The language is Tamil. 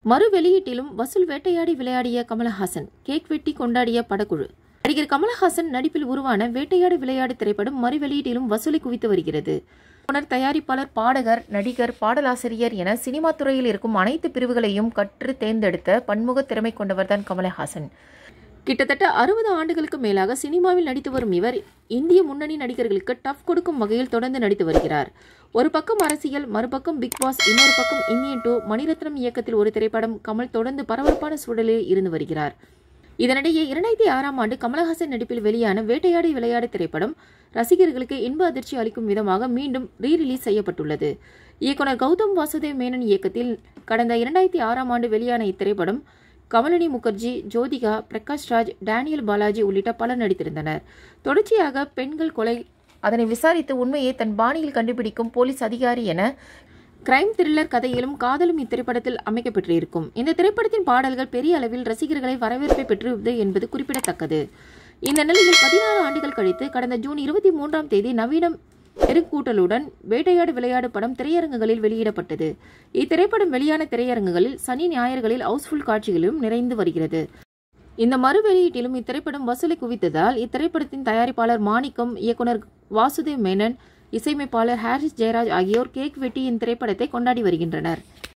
மறு வெளியீட்டிலும் வசூல் வேட்டையாடி விளையாடிய கமலஹாசன் கேக் வெட்டி கொண்டாடிய படக்குழு நடிகர் கமலஹாசன் நடிப்பில் உருவான வேட்டையாடு விளையாடு திரைப்படம் மறு வெளியீட்டிலும் வசூலை குவித்து வருகிறது இயக்குனர் தயாரிப்பாளர் பாடகர் நடிகர் பாடலாசிரியர் என சினிமா துறையில் இருக்கும் அனைத்து பிரிவுகளையும் கற்று தேர்ந்தெடுத்த பன்முக திறமை கொண்டவர்தான் கமலஹாசன் கிட்டத்தட்ட அறுபது ஆண்டுகளுக்கு மேலாக சினிமாவில் நடித்து வரும் இவர் இந்திய முன்னணி நடிகர்களுக்கு டஃப் கொடுக்கும் வகையில் தொடர்ந்து நடித்து வருகிறார் ஒரு பக்கம் அரசியல் மறுபக்கம் பிக் பாஸ் இன்னொரு பக்கம் இந்தியன் டூ மணிரத்னம் இயக்கத்தில் ஒரு திரைப்படம் கமல் தொடர்ந்து பரபரப்பான சூழலில் இருந்து வருகிறார் இதனிடையே இரண்டாயிரத்தி ஆறாம் ஆண்டு கமலஹாசன் நடிப்பில் வெளியான வேட்டையாடி விளையாடு திரைப்படம் ரசிகர்களுக்கு இன்ப அதிர்ச்சி அளிக்கும் விதமாக மீண்டும் ரீ ரிலீஸ் செய்யப்பட்டுள்ளது இயக்குனர் கௌதம் வாசுதேவ் மேனன் இயக்கத்தில் கடந்த இரண்டாயிரத்தி ஆறாம் ஆண்டு வெளியான இத்திரைப்படம் கமலினி முகர்ஜி ஜோதிகா பிரகாஷ் ராஜ் டேனியல் பாலாஜி உள்ளிட்ட பலர் நடித்திருந்தனர் தொடர்ச்சியாக பெண்கள் கொலை அதனை விசாரித்து உண்மையை தன் பாணியில் கண்டுபிடிக்கும் போலீஸ் அதிகாரி என கிரைம் த்ரில்லர் கதையிலும் காதலும் இத்திரைப்படத்தில் அமைக்கப்பட்டிருக்கும் இந்த திரைப்படத்தின் பாடல்கள் பெரிய அளவில் ரசிகர்களை வரவேற்பை பெற்றுள்ளது என்பது குறிப்பிடத்தக்கது இந்த நிலையில் பதினாறு ஆண்டுகள் கழித்து கடந்த ஜூன் இருபத்தி மூன்றாம் தேதி நவீனம் பெருங்கூட்டலுடன் வேட்டையாடு விளையாடு படம் திரையரங்குகளில் வெளியிடப்பட்டது இத்திரைப்படம் வெளியான திரையரங்குகளில் சனி ஞாயிறுகளில் ஹவுஸ்ஃபுல் காட்சிகளும் நிறைந்து வருகிறது இந்த மறு வெளியீட்டிலும் இத்திரைப்படம் வசூலை குவித்ததால் இத்திரைப்படத்தின் தயாரிப்பாளர் மாணிக்கம் இயக்குனர் வாசுதேவ் மேனன் இசையமைப்பாளர் ஹாரிஸ் ஜெயராஜ் ஆகியோர் கேக் வெட்டி இந்த திரைப்படத்தை கொண்டாடி வருகின்றனர்